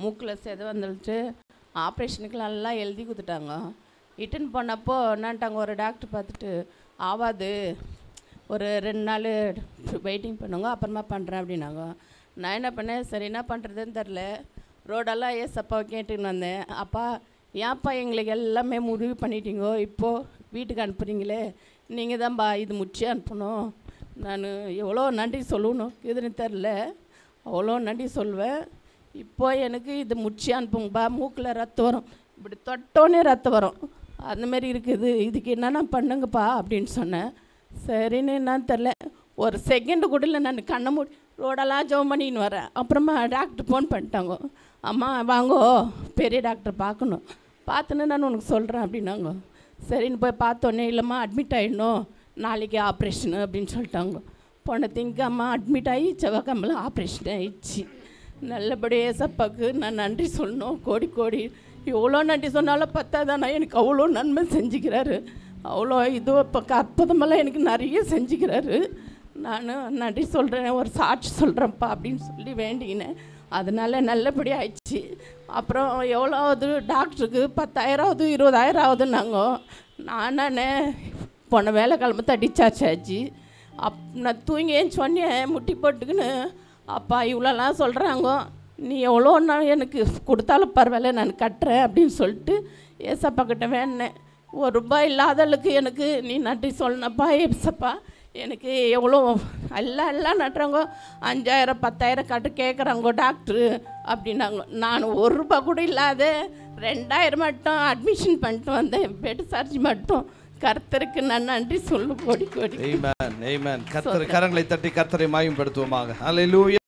மூக்கில் செத வந்துடுச்சு ஆப்ரேஷனுக்குலாம் எல்லாம் எழுதி கொடுத்துட்டாங்க இட்டுன்னு போனப்போ என்னான்ட்டாங்க ஒரு டாக்டர் பார்த்துட்டு ஆவாது ஒரு ரெண்டு நாள் வெயிட்டிங் பண்ணுங்க அப்புறமா பண்ணுறேன் அப்படின்னாங்க நான் என்ன பண்ணேன் சரி என்ன பண்ணுறதுன்னு தெரில ரோடெல்லாம் ஏசப்பாவை கேட்டுன்னு வந்தேன் அப்பா ஏன்ப்பா எங்களுக்கு எல்லாமே முடிவு பண்ணிட்டீங்கோ இப்போது வீட்டுக்கு அனுப்புகிறீங்களே நீங்கள் தான்ப்பா இது முடிச்சு அனுப்பணும் நான் எவ்வளோ நன்றி சொல்லணும் இதுன்னு தெரில அவ்வளோ நன்றி சொல்வேன் இப்போ எனக்கு இது முடிச்சு அனுப்புங்கப்பா மூக்கில் ரத்தம் வரும் இப்படி தொட்டோன்னே ரத்தம் வரும் அந்த மாதிரி இருக்குது இதுக்கு என்னென்ன பண்ணுங்கப்பா அப்படின்னு சொன்னேன் சரின்னு என்னன்னு தெரில ஒரு செகண்டு கூட இல்லை நான் கண்ணை மூடி ரோடெல்லாம் ஜோம் பண்ணின்னு வரேன் அப்புறமா டாக்டர் ஃபோன் பண்ணிட்டாங்க அம்மா வாங்கோ பெரிய டாக்டர் பார்க்கணும் பார்த்துன்னு நான் உனக்கு சொல்கிறேன் அப்படின்னாங்க சரின்னு போய் பார்த்தோன்னே இல்லைம்மா அட்மிட் ஆகிடணும் நாளைக்கு ஆப்ரேஷனு அப்படின்னு சொல்லிட்டாங்க போன திங்கம்மா அட்மிட் ஆகி செவ்வாய்க்கிழமை ஆப்ரேஷன் ஆயிடுச்சு நல்லபடியாக ஏசப்பாக்கு நான் நன்றி சொல்லணும் கோடி கோடி எவ்வளோ நன்றி சொன்னாலும் பத்தாதானா எனக்கு அவ்வளோ நன்மை செஞ்சுக்கிறாரு அவ்வளோ இது இப்போ அற்புதமெல்லாம் எனக்கு நிறைய செஞ்சுக்கிறாரு நான் நன்றி சொல்கிறேன் ஒரு சாட்சி சொல்கிறேன்ப்பா அப்படின்னு சொல்லி வேண்டிக்கினேன் அதனால நல்லபடியாக ஆயிடுச்சு அப்புறம் எவ்வளோ ஆகுது டாக்டருக்கு பத்தாயிரம் ஆகுது இருபதாயிரம் ஆகுதுன்னாங்க நானே போன வேலைக்கிழமை தான் டிஸ்சார்ஜ் ஆச்சு அப் நான் தூங்கி சொன்னேன் முட்டி போட்டுக்கின்னு அப்பா இவ்வளோலாம் சொல்கிறாங்க நீ எவ்வளோ நான் எனக்கு கொடுத்தாலும் பரவாயில்ல நான் கட்டுறேன் அப்படின்னு சொல்லிட்டு ஏசப்பா கிட்ட வேணேன் ஒரு ரூபாய் இல்லாதளுக்கு எனக்கு நீ நன்றி சொல்லணப்பா ஏசப்பா எனக்கு எவ்வளோ எல்லாம் எல்லாம் நட்டுறாங்க அஞ்சாயிரம் பத்தாயிரம் கட்டு கேட்குறாங்க டாக்டரு அப்படின்னாங்க நான் ஒரு ரூபாய் கூட இல்லாத ரெண்டாயிரம் மட்டும் அட்மிஷன் பண்ணிட்டு வந்தேன் பெட் சார்ஜ் மட்டும் கர்த்தருக்கு நான் நன்றி சொல்லு கோடி கோடி Amen. Amen. கர்த்தர் கரங்களை தட்டி கர்த்தரை மாயம்படுத்துவோமாக ஹalleluya